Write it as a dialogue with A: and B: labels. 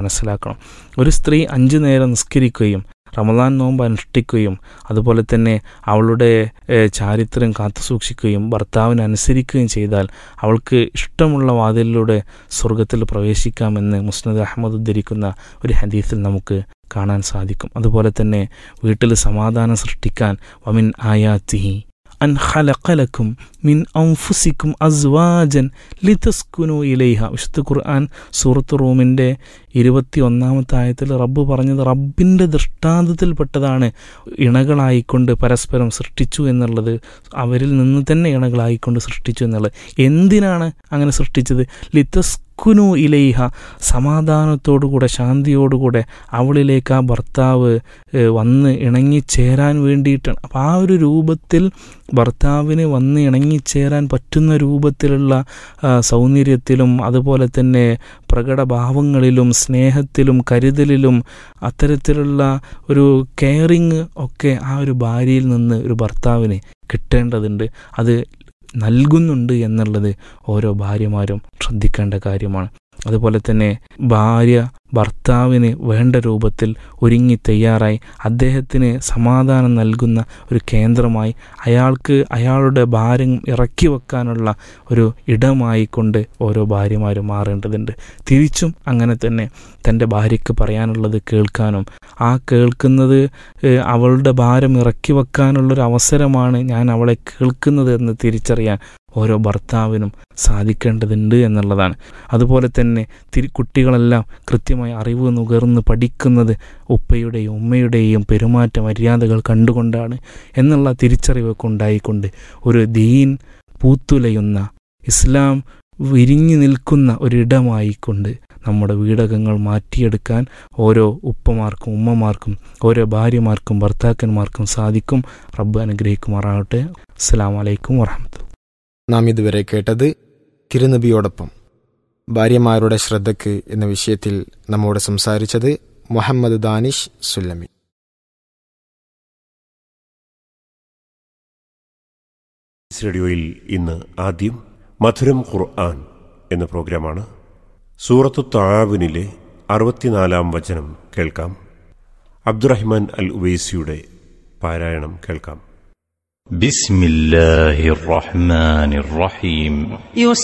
A: മനസ്സിലാക്കണം ഒരു സ്ത്രീ അഞ്ചു നേരം നിസ്കരിക്കുകയും റമദാൻ നോമ്പ് അനുഷ്ഠിക്കുകയും അതുപോലെ തന്നെ അവളുടെ ഏഹ്, ചാരിത്രം കാത്തുസൂക്ഷിക്കുകയും ഭർത്താവിനെ അനുസരിക്കുകയും ചെയ്താൽ അവൾക്ക് ഇഷ്ടമുള്ള വാതിലിലൂടെ സ്വർഗത്തിൽ പ്രവേശിക്കാമെന്ന് മുസ്നദ് അഹമ്മദ് ഉദ്ധരിക്കുന്ന ഒരു ഹദീസിൽ നമുക്ക് കാണാൻ സാധിക്കും അതുപോലെ തന്നെ വീട്ടിൽ സമാധാനം സൃഷ്ടിക്കാൻ വമിൻ ആയാത്തിഹി അൻ ഖലഖലക്കും മിൻ ഔഫുസിക്കും അസ്വാജൻ ലിതസ്കുനു ഇലൈഹ വിശുദ്ധ ഖുർആൻ സൂറത്ത് റൂമിൻ്റെ ഇരുപത്തി ഒന്നാമത്തെ ആയത്തിൽ റബ്ബ് പറഞ്ഞത് റബ്ബിൻ്റെ ദൃഷ്ടാന്തത്തിൽപ്പെട്ടതാണ് ഇണകളായിക്കൊണ്ട് പരസ്പരം സൃഷ്ടിച്ചു എന്നുള്ളത് അവരിൽ നിന്ന് തന്നെ ഇണകളായിക്കൊണ്ട് സൃഷ്ടിച്ചു എന്നുള്ളത് എന്തിനാണ് അങ്ങനെ സൃഷ്ടിച്ചത് ലിതസ്കുനു ഇലൈഹ സമാധാനത്തോടുകൂടെ ശാന്തിയോടുകൂടെ അവളിലേക്ക് ആ ഭർത്താവ് ഏഹ്, വന്ന് ഇണങ്ങിച്ചേരാൻ വേണ്ടിയിട്ടാണ് അപ്പോൾ ആ ഒരു രൂപത്തിൽ ഭർത്താവിന് വന്ന് ഇണങ്ങിച്ചേരാൻ പറ്റുന്ന രൂപത്തിലുള്ള ആ, സൗന്ദര്യത്തിലും അതുപോലെ തന്നെ പ്രകടഭാവങ്ങളിലും സ്നേഹത്തിലും കരുതലിലും അത്തരത്തിലുള്ള ഒരു കെയറിങ് ഒക്കെ ആ ഒരു ഭാര്യയിൽ നിന്ന് ഒരു ഭർത്താവിന് കിട്ടേണ്ടതുണ്ട് അത് നൽകുന്നുണ്ട് എന്നുള്ളത് ഓരോ ഭാര്യമാരും ശ്രദ്ധിക്കേണ്ട കാര്യമാണ് അതുപോലെ തന്നെ ഭാര്യ ഭർത്താവിന് വേണ്ട രൂപത്തിൽ ഒരുങ്ങി തയ്യാറായി അദ്ദേഹത്തിന് സമാധാനം നൽകുന്ന ഒരു കേന്ദ്രമായി അയാൾക്ക് അയാളുടെ ഭാരം ഇറക്കി വെക്കാനുള്ള ഒരു ഇടമായി കൊണ്ട് ഓരോ ഭാര്യമാരും മാറേണ്ടതുണ്ട് തിരിച്ചും അങ്ങനെ തന്നെ തൻ്റെ ഭാര്യയ്ക്ക് പറയാനുള്ളത് കേൾക്കാനും ആ കേൾക്കുന്നത് ഏഹ്, അവളുടെ ഭാരം ഇറക്കി വെക്കാനുള്ളൊരു അവസരമാണ് ഞാൻ അവളെ കേൾക്കുന്നത് എന്ന് തിരിച്ചറിയാൻ ഓരോ ഭർത്താവിനും സാധിക്കേണ്ടതുണ്ട് എന്നുള്ളതാണ് അതുപോലെ തന്നെ തിരി കുട്ടികളെല്ലാം കൃത്യമായി അറിവ് നുകർന്ന് പഠിക്കുന്നത് ഉപ്പയുടെയും ഉമ്മയുടെയും പെരുമാറ്റ മര്യാദകൾ കണ്ടുകൊണ്ടാണ് എന്നുള്ള തിരിച്ചറിവൊക്കെ ഉണ്ടായിക്കൊണ്ട് ഒരു ദീൻ പൂത്തുലയുന്ന ഇസ്ലാം വിരിഞ്ഞു നിൽക്കുന്ന ഒരിടമായിക്കൊണ്ട് നമ്മുടെ വീടകങ്ങൾ മാറ്റിയെടുക്കാൻ ഓരോ ഉപ്പമാർക്കും ഉമ്മമാർക്കും ഓരോ ഭാര്യമാർക്കും ഭർത്താക്കന്മാർക്കും സാധിക്കും റബ്ബ് അനുഗ്രഹിക്കുമാറാകട്ടെ അസ്സാം വലൈക്കും വാഹമത്ത്
B: നാം ഇതുവരെ കേട്ടത് തിരുനബിയോടൊപ്പം ഭാര്യമാരുടെ ശ്രദ്ധയ്ക്ക് എന്ന വിഷയത്തിൽ നമ്മോട് സംസാരിച്ചത് മുഹമ്മദ് ദാനിഷ് സുല്ലമി
C: റേഡിയോയിൽ ഇന്ന് ആദ്യം മധുരം ഖുർആൻ എന്ന പ്രോഗ്രാമാണ് സൂറത്തു താവിനിലെ അറുപത്തിനാലാം വചനം കേൾക്കാം അബ്ദുറഹ്മാൻ അൽ ഉവൈസിയുടെ പാരായണം കേൾക്കാം
D: بسم الله الرحمن الرحيم
E: يسبح